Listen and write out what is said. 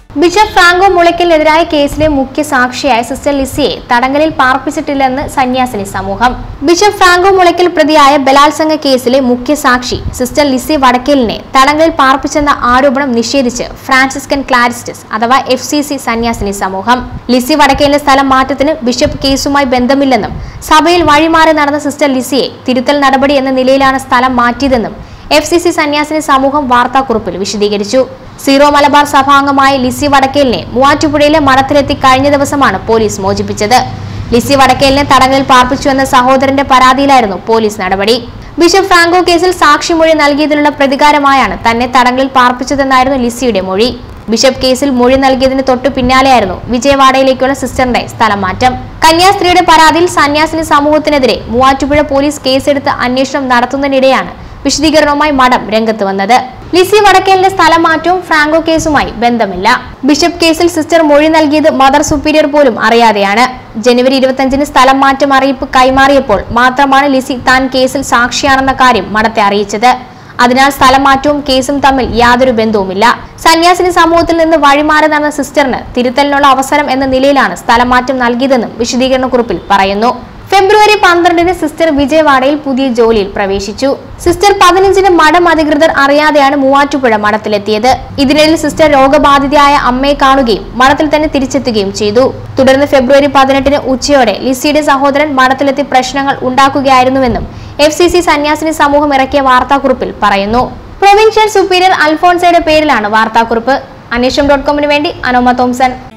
bishop Franco മുളയ്ക്കലിനെതിരായ കേസിലെ മുഖ്യ സാക്ഷിയായ sister ലിസിയെ തടങ്കലിൽ പാർപ്പിച്ചിട്ടില്ലെന്ന് സന്യാസിനി സമൂഹം ബിഷപ്പ് ഫ്രാങ്കോ മുളയ്ക്കൽ പ്രതിയായ ബലാത്സംഗ കേസിലെ മുഖ്യ സാക്ഷി സിസ്റ്റർ ലിസി വടക്കലിനെ തടങ്കലിൽ പാർപ്പിച്ചെന്ന ആരോപണം നിഷേധിച്ച് ഫ്രാൻസിസ്കൻ ക്ലാരിസ്റ്റസ് അഥവാ എഫ് സി സി സന്യാസിനി സമൂഹം ലിസി വടക്കലിന്റെ സ്ഥലം മാറ്റത്തിന് ബിഷപ്പ് കേസുമായി ബന്ധമില്ലെന്നും സഭയിൽ വഴിമാറി നടന്ന സിസ്റ്റർ ലിസിയെ തിരുത്തൽ നടപടി എന്ന നിലയിലാണ് സ്ഥലം മാറ്റിയതെന്നും എഫ് സി സി സന്യാസിനി സമൂഹം വാർത്താക്കുറിപ്പിൽ വിശദീകരിച്ചു സീറോ മലബാർ സഭാംഗമായ ലിസി വടക്കേലിനെ മൂവാറ്റുപുഴയിലെ മഠത്തിലെത്തി കഴിഞ്ഞ ദിവസമാണ് പോലീസ് മോചിപ്പിച്ചത് ലിസി വടക്കേലിനെ തടങ്കലിൽ പാർപ്പിച്ചുവെന്ന സഹോദരന്റെ പരാതിയിലായിരുന്നു പോലീസ് നടപടി ബിഷപ്പ് ഫ്രാങ്കോ കേസിൽ സാക്ഷിമൊഴി നൽകിയതിനുള്ള പ്രതികാരമായാണ് തന്നെ തടങ്കലിൽ പാർപ്പിച്ചതെന്നായിരുന്നു ലിസിയുടെ മൊഴി ബിഷപ്പ് കേസിൽ മൊഴി നൽകിയതിന് തൊട്ടു പിന്നാലെയായിരുന്നു വിജയവാഡയിലേക്കുള്ള സിസ്റ്ററിന്റെ സ്ഥലം മാറ്റം കന്യാസ്ത്രീയുടെ പരാതിയിൽ സന്യാസിനി സമൂഹത്തിനെതിരെ മൂവാറ്റുപുഴ പോലീസ് കേസെടുത്ത് അന്വേഷണം നടത്തുന്നതിനിടെയാണ് വിശദീകരണവുമായി മഠം രംഗത്ത് വന്നത് ലിസി വടക്കേലിന്റെ സ്ഥലം മാറ്റവും ഫ്രാങ്കോ കേസുമായി ബന്ധമില്ല ബിഷപ്പ് കേസിൽ സിസ്റ്റർ മൊഴി നൽകിയത് മദർ സുപ്പീരിയർ പോലും അറിയാതെയാണ് ജനുവരി ഇരുപത്തിയഞ്ചിന് സ്ഥലം മാറ്റം അറിയിപ്പ് കൈമാറിയപ്പോൾ മാത്രമാണ് ലിസി താൻ കേസിൽ സാക്ഷിയാണെന്ന കാര്യം മഠത്തെ അറിയിച്ചത് അതിനാൽ സ്ഥലം മാറ്റവും കേസും തമ്മിൽ യാതൊരു ബന്ധവുമില്ല സന്യാസിനി സമൂഹത്തിൽ നിന്ന് വഴിമാറി നടന്ന സിസ്റ്ററിന് തിരുത്തലിനുള്ള അവസരം എന്ന നിലയിലാണ് സ്ഥലം മാറ്റം നൽകിയതെന്നും വിശദീകരണക്കുറിപ്പിൽ പറയുന്നു ഫെബ്രുവരി പന്ത്രണ്ടിന് സിസ്റ്റർ വിജയവാഡയിൽ പുതിയ ജോലിയിൽ പ്രവേശിച്ചു സിസ്റ്റർ പതിനഞ്ചിന് മഠം അധികൃതർ അറിയാതെയാണ് മൂവാറ്റുപുഴ മഠത്തിലെത്തിയത് ഇതിനിടയിൽ സിസ്റ്റർ രോഗബാധിതയായ അമ്മയെ കാണുകയും മഠത്തിൽ തന്നെ തിരിച്ചെത്തുകയും ചെയ്തു തുടർന്ന് ഫെബ്രുവരി പതിനെട്ടിന് ഉച്ചയോടെ ലിസിയുടെ സഹോദരൻ മഠത്തിലെത്തി പ്രശ്നങ്ങൾ ഉണ്ടാക്കുകയായിരുന്നുവെന്നും എഫ് സി സി സന്യാസിനി സമൂഹം ഇറക്കിയ വാർത്താക്കുറിപ്പിൽ പറയുന്നു പ്രൊവിൻഷ്യൽ സുപ്പീരിയർ അൽഫോൺസയുടെ പേരിലാണ് വാർത്താക്കുറിപ്പ് അന്വേഷണം ഡോട്ട് കോമിന് വേണ്ടി അനോമ തോംസൺ